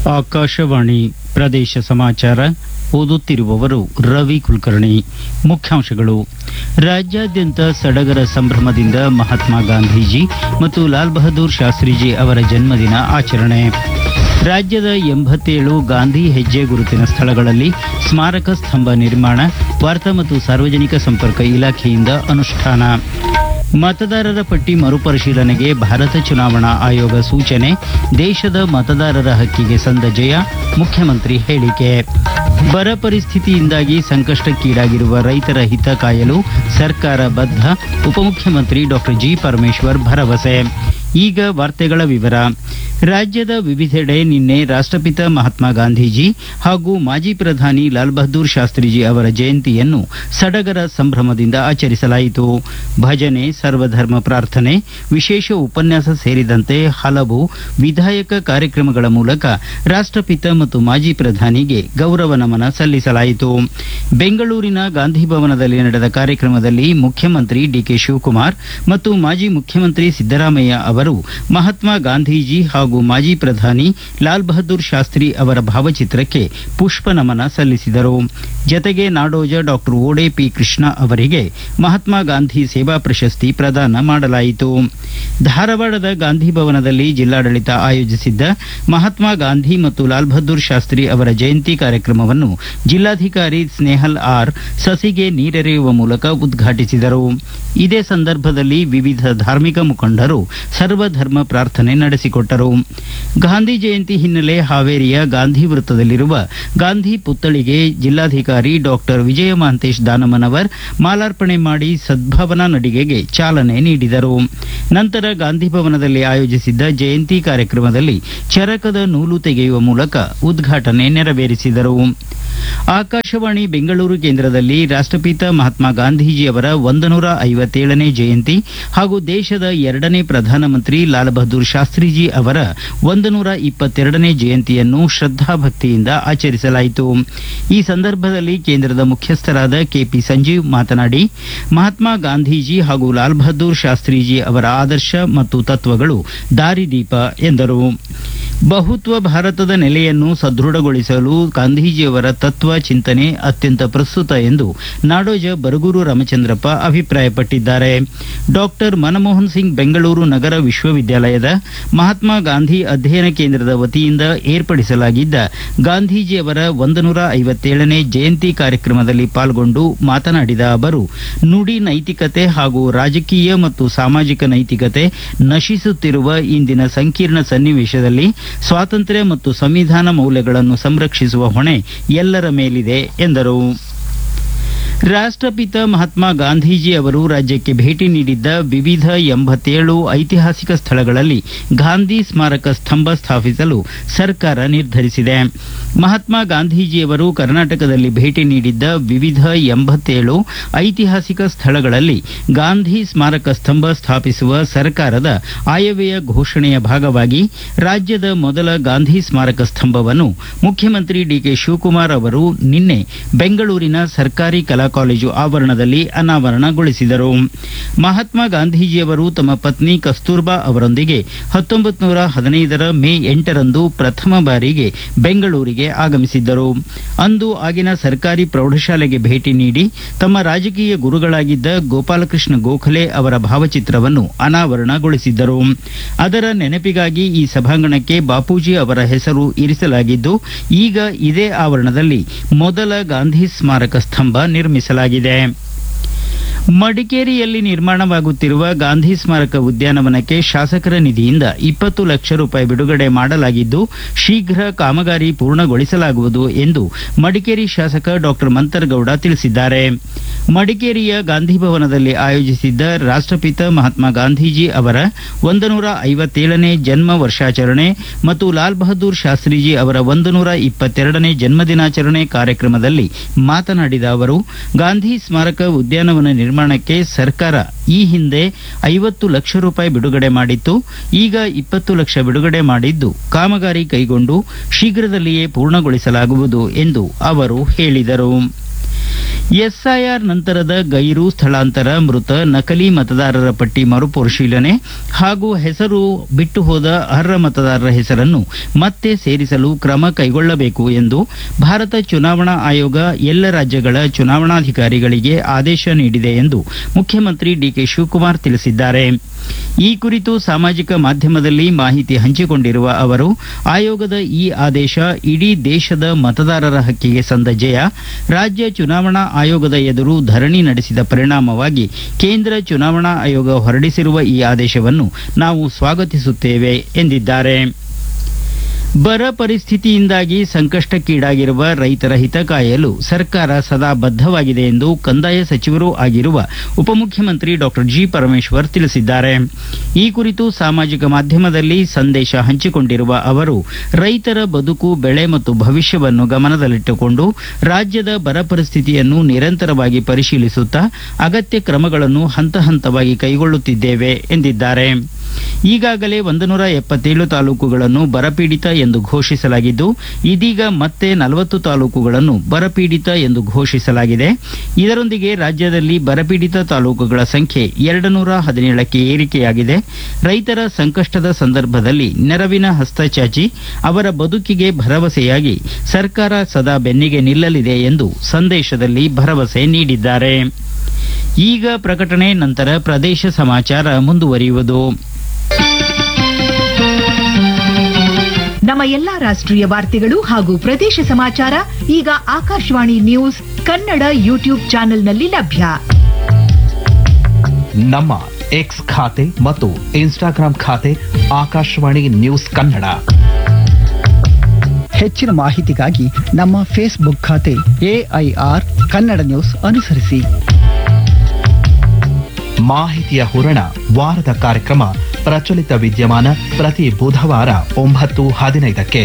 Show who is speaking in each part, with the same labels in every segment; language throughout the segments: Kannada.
Speaker 1: ಆಕಾಶವಾಣಿ ಪ್ರದೇಶ ಸಮಾಚಾರ ಓದುತ್ತಿರುವವರು ರವಿ ಕುಲಕರ್ಣಿ ಮುಖ್ಯಾಂಶಗಳು ರಾಜ್ಯಾದ್ಯಂತ ಸಡಗರ ಸಂಭ್ರಮದಿಂದ ಮಹಾತ್ಮ ಗಾಂಧೀಜಿ ಮತ್ತು ಲಾಲ್ ಬಹದ್ದೂರ್ ಶಾಸ್ತ್ರೀಜಿ ಅವರ ಜನ್ಮದಿನ ಆಚರಣೆ ರಾಜ್ಯದ ಎಂಬತ್ತೇಳು ಗಾಂಧಿ ಹೆಜ್ಜೆ ಗುರುತಿನ ಸ್ಥಳಗಳಲ್ಲಿ ಸ್ಮಾರಕ ಸ್ತಂಭ ನಿರ್ಮಾಣ ವಾರ್ತಾ ಮತ್ತು ಸಾರ್ವಜನಿಕ ಸಂಪರ್ಕ ಇಲಾಖೆಯಿಂದ ಅನುಷ್ಠಾನ ಮತದಾರರ ಪಟ್ಟಿ ಮರುಪರಿಶೀಲನೆಗೆ ಭಾರತ ಚುನಾವಣಾ ಆಯೋಗ ಸೂಚನೆ ದೇಶದ ಮತದಾರರ ಹಕ್ಕಿಗೆ ಸಂದ ಜಯ ಮುಖ್ಯಮಂತ್ರಿ ಹೇಳಿಕೆ ಬರ ಪರಿಸ್ಥಿತಿಯಿಂದಾಗಿ ಸಂಕಷ್ಟಕ್ಕೀಡಾಗಿರುವ ರೈತರ ಹಿತ ಕಾಯಲು ಸರ್ಕಾರ ಬದ್ಧ ಉಪಮುಖ್ಯಮಂತ್ರಿ ಡಾಕ್ಟರ್ ಜಿ ಪರಮೇಶ್ವರ್ ಭರವಸೆ ಈಗ ವಾರ್ತೆಗಳ ವಿವರ ರಾಜ್ಯದ ವಿವಿಧೆಡೆ ನಿನ್ನೆ ರಾಷ್ಟ್ರಪಿತ ಮಹಾತ್ಮ ಗಾಂಧೀಜಿ ಹಾಗೂ ಮಾಜಿ ಪ್ರಧಾನಿ ಲಾಲ್ ಬಹದ್ದೂರ್ ಶಾಸ್ತ್ರೀಜಿ ಅವರ ಜಯಂತಿಯನ್ನು ಸಡಗರ ಸಂಭ್ರಮದಿಂದ ಆಚರಿಸಲಾಯಿತು ಭಜನೆ ಸರ್ವಧರ್ಮ ಪ್ರಾರ್ಥನೆ ವಿಶೇಷ ಉಪನ್ಯಾಸ ಸೇರಿದಂತೆ ಹಲವು ವಿಧಾಯಕ ಕಾರ್ಯಕ್ರಮಗಳ ಮೂಲಕ ರಾಷ್ಟ್ರಪಿತ ಮತ್ತು ಮಾಜಿ ಪ್ರಧಾನಿಗೆ ಗೌರವ ನಮನ ಸಲ್ಲಿಸಲಾಯಿತು ಬೆಂಗಳೂರಿನ ಗಾಂಧಿ ಭವನದಲ್ಲಿ ನಡೆದ ಕಾರ್ಯಕ್ರಮದಲ್ಲಿ ಮುಖ್ಯಮಂತ್ರಿ ಡಿಕೆ ಶಿವಕುಮಾರ್ ಮತ್ತು ಮಾಜಿ ಮುಖ್ಯಮಂತ್ರಿ ಸಿದ್ದರಾಮಯ್ಯ ಅವರು ಮಹಾತ್ಮ ಗಾಂಧೀಜಿ ಹಾಗೂ ಮಾಜಿ ಪ್ರಧಾನಿ ಲಾಲ್ ಬಹದ್ದೂರ್ ಶಾಸ್ತ್ರಿ ಅವರ ಭಾವಚಿತ್ರಕ್ಕೆ ಪುಷ್ಪ ನಮನ ಸಲ್ಲಿಸಿದರು ಜತೆಗೆ ನಾಡೋಜ ಡಾಕ್ಟರ್ ಓಡೆ ಪಿ ಕೃಷ್ಣ ಅವರಿಗೆ ಮಹಾತ್ಮ ಗಾಂಧಿ ಸೇವಾ ಪ್ರಶಸ್ತಿ ಪ್ರದಾನ ಮಾಡಲಾಯಿತು ಧಾರವಾಡದ ಗಾಂಧಿ ಭವನದಲ್ಲಿ ಜಿಲ್ಲಾಡಳಿತ ಆಯೋಜಿಸಿದ್ದ ಮಹಾತ್ಮ ಗಾಂಧಿ ಮತ್ತು ಲಾಲ್ ಬಹದ್ದೂರ್ ಶಾಸ್ತ್ರಿ ಅವರ ಜಯಂತಿ ಕಾರ್ಯಕ್ರಮವನ್ನು ಜಿಲ್ಲಾಧಿಕಾರಿ ಸ್ನೇಹಲ್ ಆರ್ ಸಸಿಗೆ ನೀರೆರೆಯುವ ಮೂಲಕ ಉದ್ಘಾಟಿಸಿದರು ಇದೇ ಸಂದರ್ಭದಲ್ಲಿ ವಿವಿಧ ಧಾರ್ಮಿಕ ಮುಖಂಡರು ಸರ್ವಧರ್ಮ ಪ್ರಾರ್ಥನೆ ನಡೆಸಿಕೊಟ್ಟರು ಗಾಂಧಿ ಜಯಂತಿ ಹಿನ್ನೆಲೆ ಹಾವೇರಿಯ ಗಾಂಧಿ ವೃತ್ತದಲ್ಲಿರುವ ಗಾಂಧಿ ಪುತ್ಥಳಿಗೆ ಜಿಲ್ಲಾಧಿಕಾರಿ ಡಾಕ್ಟರ್ ವಿಜಯ ಮಹಂತೇಶ್ ದಾನಮನವರ್ ಮಾಲಾರ್ಪಣೆ ಮಾಡಿ ಸದ್ಭಾವನಾ ನಡಿಗೆಗೆ ಚಾಲನೆ ನೀಡಿದರು ನಂತರ ಗಾಂಧಿ ಭವನದಲ್ಲಿ ಆಯೋಜಿಸಿದ್ದ ಜಯಂತಿ ಕಾರ್ಯಕ್ರಮದಲ್ಲಿ ಚರಕದ ನೂಲು ತೆಗೆಯುವ ಮೂಲಕ ಉದ್ಘಾಟನೆ ನೆರವೇರಿಸಿದರು ಆಕಾಶವಾಣಿ ಬೆಂಗಳೂರು ಕೇಂದ್ರದಲ್ಲಿ ರಾಷ್ಟ್ರಪಿತ ಮಹಾತ್ಮ ಗಾಂಧೀಜಿಯವರ ಒಂದನೂರ ಐವತ್ತೇಳನೇ ಜಯಂತಿ ಹಾಗೂ ದೇಶದ ಎರಡನೇ ಪ್ರಧಾನಮಂತ್ರಿ ಲಾಲ್ ಬಹದ್ದೂರ್ ಶಾಸ್ತ್ರೀಜಿ ಅವರ ಒಂದನೂರ ಇಪ್ಪತ್ತೆರಡನೇ ಜಯಂತಿಯನ್ನು ಶ್ರದ್ಧಾಭಕ್ತಿಯಿಂದ ಆಚರಿಸಲಾಯಿತು ಈ ಸಂದರ್ಭದಲ್ಲಿ ಕೇಂದ್ರದ ಮುಖ್ಯಸ್ಥರಾದ ಕೆಪಿ ಸಂಜೀವ್ ಮಾತನಾಡಿ ಮಹಾತ್ಮ ಗಾಂಧೀಜಿ ಹಾಗೂ ಲಾಲ್ ಬಹದ್ದೂರ್ ಶಾಸ್ತ್ರೀಜಿ ಅವರ ಆದರ್ಶ ಮತ್ತು ತತ್ವಗಳು ದಾರಿದೀಪ ಎಂದರು ಬಹುತ್ವ ಭಾರತದ ನೆಲೆಯನ್ನು ಸದೃಢಗೊಳಿಸಲು ಗಾಂಧೀಜಿಯವರ ತತ್ವ ಚಿಂತನೆ ಅತ್ಯಂತ ಪ್ರಸ್ತುತ ಎಂದು ನಾಡೋಜ ಬರಗೂರು ರಾಮಚಂದ್ರಪ್ಪ ಅಭಿಪ್ರಾಯಪಟ್ಟಿದ್ದಾರೆ ಡಾಕ್ಟರ್ ಮನಮೋಹನ್ ಸಿಂಗ್ ಬೆಂಗಳೂರು ನಗರ ವಿಶ್ವವಿದ್ಯಾಲಯದ ಮಹಾತ್ಮ ಗಾಂಧಿ ಅಧ್ಯಯನ ಕೇಂದ್ರದ ವತಿಯಿಂದ ಏರ್ಪಡಿಸಲಾಗಿದ್ದ ಗಾಂಧೀಜಿಯವರ ಒಂದನೂರ ಐವತ್ತೇಳನೇ ಜಯಂತಿ ಕಾರ್ಯಕ್ರಮದಲ್ಲಿ ಪಾಲ್ಗೊಂಡು ಮಾತನಾಡಿದ ಅವರು ನುಡಿ ನೈತಿಕತೆ ಹಾಗೂ ರಾಜಕೀಯ ಮತ್ತು ಸಾಮಾಜಿಕ ನೈತಿಕತೆ ನಶಿಸುತ್ತಿರುವ ಇಂದಿನ ಸಂಕೀರ್ಣ ಸನ್ನಿವೇಶದಲ್ಲಿ ಸ್ವಾತಂತ್ರ್ಯ ಮತ್ತು ಸಂವಿಧಾನ ಮೌಲ್ಯಗಳನ್ನು ಸಂರಕ್ಷಿಸುವ ಹೊಣೆ ಎಲ್ಲರ ಮೇಲಿದೆ ಎಂದರು ರಾಷ್ಟ್ರಪಿತ ಮಹಾತ್ಮ ಗಾಂಧೀಜಿ ಅವರು ರಾಜ್ಯಕ್ಕೆ ಭೇಟಿ ನೀಡಿದ್ದ ವಿವಿಧ ಎಂಬತ್ತೇಳು ಐತಿಹಾಸಿಕ ಸ್ಥಳಗಳಲ್ಲಿ ಗಾಂಧಿ ಸ್ಮಾರಕ ಸ್ತಂಭ ಸ್ಥಾಪಿಸಲು ಸರ್ಕಾರ ನಿರ್ಧರಿಸಿದೆ ಮಹಾತ್ಮ ಗಾಂಧೀಜಿಯವರು ಕರ್ನಾಟಕದಲ್ಲಿ ಭೇಟಿ ನೀಡಿದ್ದ ವಿವಿಧ ಎಂಬತ್ತೇಳು ಐತಿಹಾಸಿಕ ಸ್ಥಳಗಳಲ್ಲಿ ಗಾಂಧಿ ಸ್ಮಾರಕ ಸ್ತಂಭ ಸ್ಥಾಪಿಸುವ ಸರ್ಕಾರದ ಆಯವ್ಯಯ ಘೋಷಣೆಯ ಭಾಗವಾಗಿ ರಾಜ್ಯದ ಮೊದಲ ಗಾಂಧಿ ಸ್ಮಾರಕ ಸ್ತಂಭವನ್ನು ಮುಖ್ಯಮಂತ್ರಿ ಡಿಕೆ ಶಿವಕುಮಾರ್ ಅವರು ನಿನ್ನೆ ಬೆಂಗಳೂರಿನ ಸರ್ಕಾರಿ ಕಲಾ ಕಾಲೇಜು ಆವರಣದಲ್ಲಿ ಅನಾವರಣಗೊಳಿಸಿದರು ಮಹಾತ್ಮ ಗಾಂಧೀಜಿಯವರು ತಮ್ಮ ಪತ್ನಿ ಕಸ್ತೂರ್ಬಾ ಅವರೊಂದಿಗೆ ಹತ್ತೊಂಬತ್ತು ನೂರ ಹದಿನೈದರ ಮೇ ಎಂಟರಂದು ಪ್ರಥಮ ಬಾರಿಗೆ ಬೆಂಗಳೂರಿಗೆ ಆಗಮಿಸಿದ್ದರು ಅಂದು ಆಗಿನ ಸರ್ಕಾರಿ ಪ್ರೌಢಶಾಲೆಗೆ ಭೇಟಿ ನೀಡಿ ತಮ್ಮ ರಾಜಕೀಯ ಗುರುಗಳಾಗಿದ್ದ ಗೋಪಾಲಕೃಷ್ಣ ಗೋಖಲೆ ಅವರ ಭಾವಚಿತ್ರವನ್ನು ಅನಾವರಣಗೊಳಿಸಿದ್ದರು ಅದರ ನೆನಪಿಗಾಗಿ ಈ ಸಭಾಂಗಣಕ್ಕೆ ಬಾಪೂಜಿ ಅವರ ಹೆಸರು ಇರಿಸಲಾಗಿದ್ದು ಈಗ ಇದೇ ಆವರಣದಲ್ಲಿ ಮೊದಲ ಗಾಂಧಿ ಸ್ಮಾರಕ ಸ್ತಂಭ ನಿರ್ಮಿಸಲಾಗಿದೆ ಮಡಿಕೇರಿಯಲ್ಲಿ ನಿರ್ಮಾಣವಾಗುತ್ತಿರುವ ಗಾಂಧಿ ಸ್ಮಾರಕ ಉದ್ಯಾನವನಕ್ಕೆ ಶಾಸಕರ ನಿಧಿಯಿಂದ ಇಪ್ಪತ್ತು ಲಕ್ಷ ರೂಪಾಯಿ ಬಿಡುಗಡೆ ಮಾಡಲಾಗಿದ್ದು ಶೀಘ್ರ ಕಾಮಗಾರಿ ಪೂರ್ಣಗೊಳಿಸಲಾಗುವುದು ಎಂದು ಮಡಿಕೇರಿ ಶಾಸಕ ಡಾಕ್ಟರ್ ಮಂತರಗೌಡ ತಿಳಿಸಿದ್ದಾರೆ ಮಡಿಕೇರಿಯ ಗಾಂಧಿ ಭವನದಲ್ಲಿ ಆಯೋಜಿಸಿದ್ದ ರಾಷ್ಟ್ರಪಿತ ಮಹಾತ್ಮ ಗಾಂಧೀಜಿ ಅವರ ಒಂದನೂರ ಐವತ್ತೇಳನೇ ಜನ್ಮ ವರ್ಷಾಚರಣೆ ಮತ್ತು ಲಾಲ್ ಬಹದ್ದೂರ್ ಶಾಸ್ತ್ರೀಜಿ ಅವರ ಒಂದನೂರ ಇಪ್ಪತ್ತೆರಡನೇ ಜನ್ಮದಿನಾಚರಣೆ ಕಾರ್ಯಕ್ರಮದಲ್ಲಿ ಮಾತನಾಡಿದ ಅವರು ಗಾಂಧಿ ಸ್ಮಾರಕ ಉದ್ಯಾನವನ ನಿರ್ಮಾಣಕ್ಕೆ ಸರ್ಕಾರ ಈ ಹಿಂದೆ ಐವತ್ತು ಲಕ್ಷ ರೂಪಾಯಿ ಬಿಡುಗಡೆ ಮಾಡಿತ್ತು ಈಗ ಇಪ್ಪತ್ತು ಲಕ್ಷ ಬಿಡುಗಡೆ ಮಾಡಿದ್ದು ಕಾಮಗಾರಿ ಕೈಗೊಂಡು ಶೀಘ್ರದಲ್ಲಿಯೇ ಪೂರ್ಣಗೊಳಿಸಲಾಗುವುದು ಎಂದು ಅವರು ಹೇಳಿದರು ಎಸ್ಐಆರ್ ನಂತರದ ಗೈರು ಸ್ಥಳಾಂತರ ಮೃತ ನಕಲಿ ಮತದಾರರ ಪಟ್ಟಿ ಮರುಪರಿಶೀಲನೆ ಹಾಗೂ ಹೆಸರು ಬಿಟ್ಟು ಹೋದ ಅರ್ಹ ಮತದಾರರ ಹೆಸರನ್ನು ಮತ್ತೆ ಸೇರಿಸಲು ಕ್ರಮ ಕೈಗೊಳ್ಳಬೇಕು ಎಂದು ಭಾರತ ಚುನಾವಣಾ ಆಯೋಗ ಎಲ್ಲ ರಾಜ್ಯಗಳ ಚುನಾವಣಾಧಿಕಾರಿಗಳಿಗೆ ಆದೇಶ ನೀಡಿದೆ ಎಂದು ಮುಖ್ಯಮಂತ್ರಿ ಡಿಕೆ ಶಿವಕುಮಾರ್ ತಿಳಿಸಿದ್ದಾರೆ ಈ ಕುರಿತು ಸಾಮಾಜಿಕ ಮಾಧ್ಯಮದಲ್ಲಿ ಮಾಹಿತಿ ಹಂಚಿಕೊಂಡಿರುವ ಅವರು ಆಯೋಗದ ಈ ಆದೇಶ ಇಡೀ ದೇಶದ ಮತದಾರರ ಹಕ್ಕಿಗೆ ಸಂದ ಜಯ ರಾಜ್ಯ ಚುನಾವಣಾ ಆಯೋಗದ ಎದುರು ಧರಣಿ ನಡೆಸಿದ ಪರಿಣಾಮವಾಗಿ ಕೇಂದ್ರ ಚುನಾವಣಾ ಆಯೋಗ ಹೊರಡಿಸಿರುವ ಈ ಆದೇಶವನ್ನು ನಾವು ಸ್ವಾಗತಿಸುತ್ತೇವೆ ಎಂದಿದ್ದಾರೆ ಬರ ಪರಿಸ್ಥಿತಿಯಿಂದಾಗಿ ಸಂಕಷ್ಟಕ್ಕೀಡಾಗಿರುವ ರೈತರ ಹಿತ ಕಾಯಲು ಸರ್ಕಾರ ಸದಾ ಬದ್ಧವಾಗಿದೆ ಎಂದು ಕಂದಾಯ ಸಚಿವರೂ ಆಗಿರುವ ಉಪಮುಖ್ಯಮಂತ್ರಿ ಡಾಕ್ಟರ್ ಜಿ ಪರಮೇಶ್ವರ್ ತಿಳಿಸಿದ್ದಾರೆ ಈ ಕುರಿತು ಸಾಮಾಜಿಕ ಮಾಧ್ಯಮದಲ್ಲಿ ಸಂದೇಶ ಹಂಚಿಕೊಂಡಿರುವ ಅವರು ರೈತರ ಬದುಕು ಬೆಳೆ ಮತ್ತು ಭವಿಷ್ಯವನ್ನು ಗಮನದಲ್ಲಿಟ್ಟುಕೊಂಡು ರಾಜ್ಯದ ಬರ ಪರಿಸ್ಥಿತಿಯನ್ನು ನಿರಂತರವಾಗಿ ಪರಿಶೀಲಿಸುತ್ತಾ ಅಗತ್ಯ ಕ್ರಮಗಳನ್ನು ಹಂತ ಹಂತವಾಗಿ ಕೈಗೊಳ್ಳುತ್ತಿದ್ದೇವೆ ಎಂದಿದ್ದಾರೆ ಈಗಾಗಲೇ ಒಂದು ನೂರ ಎಪ್ಪತ್ತೇಳು ತಾಲೂಕುಗಳನ್ನು ಬರಪೀಡಿತ ಎಂದು ಘೋಷಿಸಲಾಗಿದ್ದು ಇದೀಗ ಮತ್ತೆ ನಲವತ್ತು ತಾಲೂಕುಗಳನ್ನು ಬರಪೀಡಿತ ಎಂದು ಘೋಷಿಸಲಾಗಿದೆ ಇದರೊಂದಿಗೆ ರಾಜ್ಯದಲ್ಲಿ ಬರಪೀಡಿತ ತಾಲೂಕುಗಳ ಸಂಖ್ಯೆ ಎರಡು ನೂರ ಹದಿನೇಳಕ್ಕೆ ಏರಿಕೆಯಾಗಿದೆ ರೈತರ ಸಂಕಷ್ಟದ ಸಂದರ್ಭದಲ್ಲಿ ನೆರವಿನ ಹಸ್ತಚಾಚಿ ಅವರ ಬದುಕಿಗೆ ಭರವಸೆಯಾಗಿ ಸರ್ಕಾರ ಸದಾ ಬೆನ್ನಿಗೆ ನಿಲ್ಲಲಿದೆ ಎಂದು ಸಂದೇಶದಲ್ಲಿ ಭರವಸೆ ನೀಡಿದ್ದಾರೆ ಈಗ ಪ್ರಕಟಣೆ ನಂತರ ಪ್ರದೇಶ ಸಮಾಚಾರ ಮುಂದುವರಿಯುವುದು
Speaker 2: ನಮ್ಮ ಎಲ್ಲಾ ರಾಷ್ಟ್ರೀಯ ವಾರ್ತೆಗಳು ಹಾಗೂ ಪ್ರದೇಶ ಸಮಾಚಾರ ಈಗ ಆಕಾಶವಾಣಿ ನ್ಯೂಸ್ ಕನ್ನಡ ಯೂಟ್ಯೂಬ್ ಚಾನೆಲ್ನಲ್ಲಿ ಲಭ್ಯ
Speaker 3: ನಮ್ಮ ಎಕ್ಸ್ ಖಾತೆ ಮತ್ತು ಇನ್ಸ್ಟಾಗ್ರಾಂ ಖಾತೆ ಆಕಾಶವಾಣಿ ನ್ಯೂಸ್ ಕನ್ನಡ
Speaker 4: ಹೆಚ್ಚಿನ ಮಾಹಿತಿಗಾಗಿ ನಮ್ಮ ಫೇಸ್ಬುಕ್ ಖಾತೆ ಎಐಆರ್ ಕನ್ನಡ ನ್ಯೂಸ್ ಅನುಸರಿಸಿ
Speaker 3: ಮಾಹಿತಿಯ ಹೂರಣ ವಾರದ ಕಾರ್ಯಕ್ರಮ ಪ್ರಚಲಿತ ವಿದ್ಯಮಾನ ಪ್ರತಿ ಬುಧವಾರ ಒಂಬತ್ತು ಹದಿನೈದಕ್ಕೆ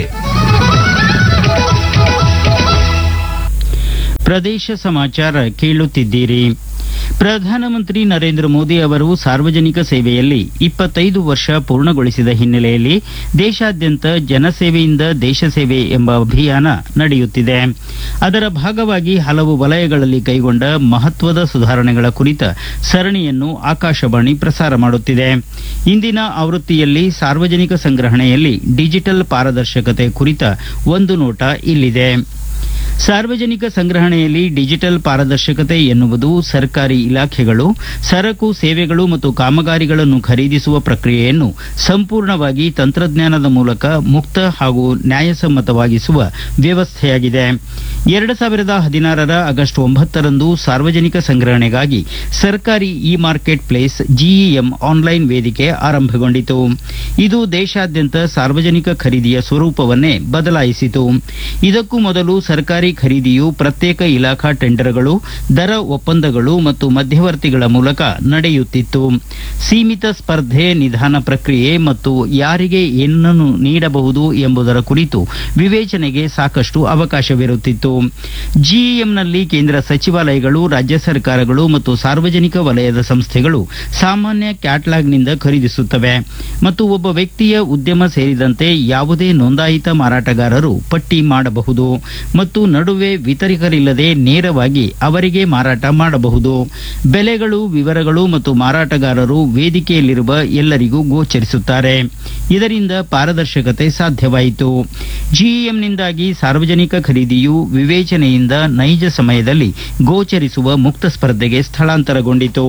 Speaker 1: ಪ್ರದೇಶ ಸಮಾಚಾರ ಕೇಳುತ್ತಿದ್ದೀರಿ ಪ್ರಧಾನಮಂತ್ರಿ ನರೇಂದ್ರ ಮೋದಿ ಅವರು ಸಾರ್ವಜನಿಕ ಸೇವೆಯಲ್ಲಿ ಇಪ್ಪತ್ತೈದು ವರ್ಷ ಪೂರ್ಣಗೊಳಿಸಿದ ಹಿನ್ನೆಲೆಯಲ್ಲಿ ದೇಶಾದ್ಯಂತ ಜನಸೇವೆಯಿಂದ ದೇಶ ಸೇವೆ ಎಂಬ ಅಭಿಯಾನ ನಡೆಯುತ್ತಿದೆ ಅದರ ಭಾಗವಾಗಿ ಹಲವು ವಲಯಗಳಲ್ಲಿ ಕೈಗೊಂಡ ಮಹತ್ವದ ಸುಧಾರಣೆಗಳ ಕುರಿತ ಸರಣಿಯನ್ನು ಆಕಾಶವಾಣಿ ಪ್ರಸಾರ ಮಾಡುತ್ತಿದೆ ಇಂದಿನ ಆವೃತ್ತಿಯಲ್ಲಿ ಸಾರ್ವಜನಿಕ ಸಂಗ್ರಹಣೆಯಲ್ಲಿ ಡಿಜಿಟಲ್ ಪಾರದರ್ಶಕತೆ ಕುರಿತ ಒಂದು ನೋಟ ಇಲ್ಲಿದೆ ಸಾರ್ವಜನಿಕ ಸಂಗ್ರಹಣೆಯಲ್ಲಿ ಡಿಜಿಟಲ್ ಪಾರದರ್ಶಕತೆ ಎನ್ನುವುದು ಸರ್ಕಾರಿ ಇಲಾಖೆಗಳು ಸರಕು ಸೇವೆಗಳು ಮತ್ತು ಕಾಮಗಾರಿಗಳನ್ನು ಖರೀದಿಸುವ ಪ್ರಕ್ರಿಯೆಯನ್ನು ಸಂಪೂರ್ಣವಾಗಿ ತಂತ್ರಜ್ಞಾನದ ಮೂಲಕ ಮುಕ್ತ ಹಾಗೂ ನ್ಯಾಯಸಮ್ಮತವಾಗಿಸುವ ವ್ಯವಸ್ಥೆಯಾಗಿದೆ ಎರಡು ಸಾವಿರದ ಹದಿನಾರರ ಆಗಸ್ಟ್ ಒಂಬತ್ತರಂದು ಸಾರ್ವಜನಿಕ ಸಂಗ್ರಹಣೆಗಾಗಿ ಸರ್ಕಾರಿ e market place GEM online ವೇದಿಕೆ ಆರಂಭಗೊಂಡಿತು ಇದು ದೇಶಾದ್ಯಂತ ಸಾರ್ವಜನಿಕ ಖರೀದಿಯ ಸ್ವರೂಪವನ್ನೇ ಬದಲಾಯಿಸಿತು ಇದಕ್ಕೂ ಮೊದಲು ಸರ್ಕಾರಿ ಖರೀದಿಯು ಪ್ರತ್ಯೇಕ ಇಲಾಖಾ ಟೆಂಡರ್ಗಳು ದರ ಒಪ್ಪಂದಗಳು ಮತ್ತು ಮಧ್ಯವರ್ತಿಗಳ ಮೂಲಕ ನಡೆಯುತ್ತಿತ್ತು ಸೀಮಿತ ಸ್ಪರ್ಧೆ ನಿಧಾನ ಪ್ರಕ್ರಿಯೆ ಮತ್ತು ಯಾರಿಗೆ ಏನನ್ನು ನೀಡಬಹುದು ಎಂಬುದರ ಕುರಿತು ವಿವೇಚನೆಗೆ ಸಾಕಷ್ಟು ಅವಕಾಶವಿರುತ್ತಿತ್ತು ಜಿಇಎಂನಲ್ಲಿ ಕೇಂದ್ರ ಸಚಿವಾಲಯಗಳು ರಾಜ್ಯ ಸರ್ಕಾರಗಳು ಮತ್ತು ಸಾರ್ವಜನಿಕ ವಲಯದ ಸಂಸ್ಥೆಗಳು ಸಾಮಾನ್ಯ ಕ್ಯಾಟ್ಲಾಗ್ನಿಂದ ಖರೀದಿಸುತ್ತವೆ ಮತ್ತು ಒಬ್ಬ ವ್ಯಕ್ತಿಯ ಉದ್ಯಮ ಸೇರಿದಂತೆ ಯಾವುದೇ ನೋಂದಾಯಿತ ಮಾರಾಟಗಾರರು ಪಟ್ಟಿ ಮಾಡಬಹುದು ಮತ್ತು ನಡುವೆ ವಿತರಕರಿಲ್ಲದೆ ನೇರವಾಗಿ ಅವರಿಗೆ ಮಾರಾಟ ಮಾಡಬಹುದು ಬೆಲೆಗಳು ವಿವರಗಳು ಮತ್ತು ಮಾರಾಟಗಾರರು ವೇದಿಕೆಯಲ್ಲಿರುವ ಎಲ್ಲರಿಗೂ ಗೋಚರಿಸುತ್ತಾರೆ ಇದರಿಂದ ಪಾರದರ್ಶಕತೆ ಸಾಧ್ಯವಾಯಿತು ಜಿಇಎಂನಿಂದಾಗಿ ಸಾರ್ವಜನಿಕ ಖರೀದಿಯು ವಿವೇಚನೆಯಿಂದ ನೈಜ ಸಮಯದಲ್ಲಿ ಗೋಚರಿಸುವ ಮುಕ್ತ ಸ್ಪರ್ಧೆಗೆ ಸ್ಥಳಾಂತರಗೊಂಡಿತು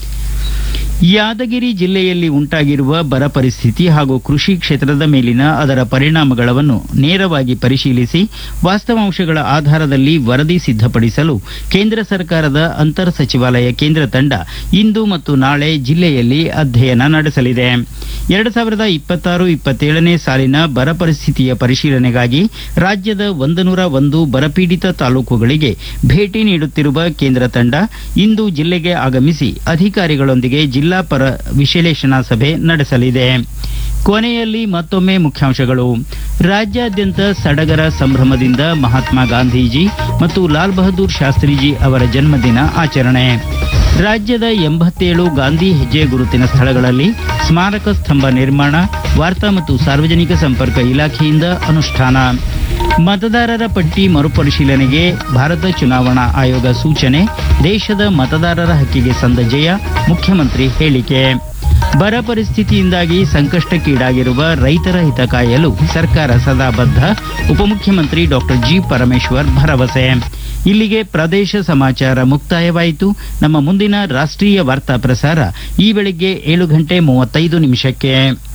Speaker 1: ಯಾದಗಿರಿ ಜಿಲ್ಲೆಯಲ್ಲಿ ಉಂಟಾಗಿರುವ ಬರ ಪರಿಸ್ಥಿತಿ ಹಾಗೂ ಕೃಷಿ ಕ್ಷೇತ್ರದ ಮೇಲಿನ ಅದರ ಪರಿಣಾಮಗಳನ್ನು ನೇರವಾಗಿ ಪರಿಶೀಲಿಸಿ ವಾಸ್ತವಾಂಶಗಳ ಆಧಾರದಲ್ಲಿ ವರದಿ ಸಿದ್ಧಪಡಿಸಲು ಕೇಂದ್ರ ಸರ್ಕಾರದ ಅಂತರ್ ಸಚಿವಾಲಯ ಕೇಂದ್ರ ತಂಡ ಇಂದು ಮತ್ತು ನಾಳೆ ಜಿಲ್ಲೆಯಲ್ಲಿ ಅಧ್ಯಯನ ನಡೆಸಲಿದೆ ಎರಡು ಸಾವಿರದ ಇಪ್ಪತ್ತಾರು ಇಪ್ಪತ್ತೇಳನೇ ಸಾಲಿನ ಬರ ಪರಿಸ್ಥಿತಿಯ ಪರಿಶೀಲನೆಗಾಗಿ ರಾಜ್ಯದ ಒಂದು ನೂರ ಒಂದು ಬರಪೀಡಿತ ತಾಲೂಕುಗಳಿಗೆ ಭೇಟಿ ನೀಡುತ್ತಿರುವ ಕೇಂದ್ರ ತಂಡ ಇಂದು ಜಿಲ್ಲೆಗೆ ಆಗಮಿಸಿ ಅಧಿಕಾರಿಗಳೊಂದಿಗೆ ಜಿಲ್ಲಾ ಪರ ವಿಶ್ಲೇಷಣಾ ಸಭೆ ನಡೆಸಲಿದೆ ಕೊನೆಯಲ್ಲಿ ಮತ್ತೊಮ್ಮೆ ಮುಖ್ಯಾಂಶಗಳು ರಾಜ್ಯಾದ್ಯಂತ ಸಡಗರ ಸಂಭ್ರಮದಿಂದ ಮಹಾತ್ಮ ಗಾಂಧೀಜಿ ಮತ್ತು ಲಾಲ್ ಬಹದ್ದೂರ್ ಶಾಸ್ತ್ರಿಜಿ ಅವರ ಜನ್ಮದಿನ ಆಚರಣೆ ರಾಜ್ಯದ ಎಂಬತ್ತೇಳು ಗಾಂಧಿ ಹೆಜ್ಜೆ ಗುರುತಿನ ಸ್ಥಳಗಳಲ್ಲಿ ಸ್ಮಾರಕ ಸ್ತಂಭ ನಿರ್ಮಾಣ ವಾರ್ತಾ ಮತ್ತು ಸಾರ್ವಜನಿಕ ಸಂಪರ್ಕ ಇಲಾಖೆಯಿಂದ ಅನುಷ್ಠಾನ ಮತದಾರರ ಪಟ್ಟಿ ಮರುಪರಿಶೀಲನೆಗೆ ಭಾರತ ಚುನಾವಣಾ ಆಯೋಗ ಸೂಚನೆ ದೇಶದ ಮತದಾರರ ಹಕ್ಕಿಗೆ ಸಂದ ಜಯ ಮುಖ್ಯಮಂತ್ರಿ ಹೇಳಿಕೆ ಬರ ಪರಿಸ್ಥಿತಿಯಿಂದಾಗಿ ಸಂಕಷ್ಟಕ್ಕೀಡಾಗಿರುವ ರೈತರ ಹಿತ ಕಾಯಲು ಸರ್ಕಾರ ಸದಾ ಬದ್ಧ ಉಪಮುಖ್ಯಮಂತ್ರಿ ಡಾಕ್ಟರ್ ಜಿ ಪರಮೇಶ್ವರ್ ಭರವಸೆ ಇಲ್ಲಿಗೆ ಪ್ರದೇಶ ಸಮಾಚಾರ ಮುಕ್ತಾಯವಾಯಿತು ನಮ್ಮ ಮುಂದಿನ ರಾಷ್ಟ್ರೀಯ ವಾರ್ತಾ ಪ್ರಸಾರ ಈ ಬೆಳಿಗ್ಗೆ ಏಳು ಗಂಟೆ ಮೂವತ್ತೈದು ನಿಮಿಷಕ್ಕೆ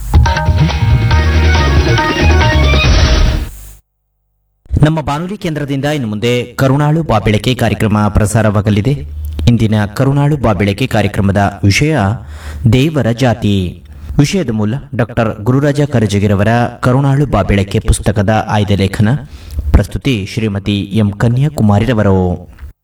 Speaker 5: ನಮ್ಮ ಬಾನುಲಿ ಕೇಂದ್ರದಿಂದ ಇನ್ನು ಮುಂದೆ ಕರುಣಾಳು ಬಾಬೆಳಕೆ ಕಾರ್ಯಕ್ರಮ ಪ್ರಸಾರವಾಗಲಿದೆ ಇಂದಿನ ಕರುಣಾಳು ಬಾಬೆಳಕೆ ಕಾರ್ಯಕ್ರಮದ ವಿಷಯ ದೇವರ ಜಾತಿ ವಿಷಯದ ಮೂಲ ಡಾಕ್ಟರ್ ಗುರುರಾಜ ಕರಜಗಿರವರ ಕರುಣಾಳು ಬಾಬೆಳಕೆ ಪುಸ್ತಕದ ಆಯ್ದ ಲೇಖನ ಪ್ರಸ್ತುತಿ ಶ್ರೀಮತಿ ಎಂ ಕನ್ಯಾಕುಮಾರಿರವರು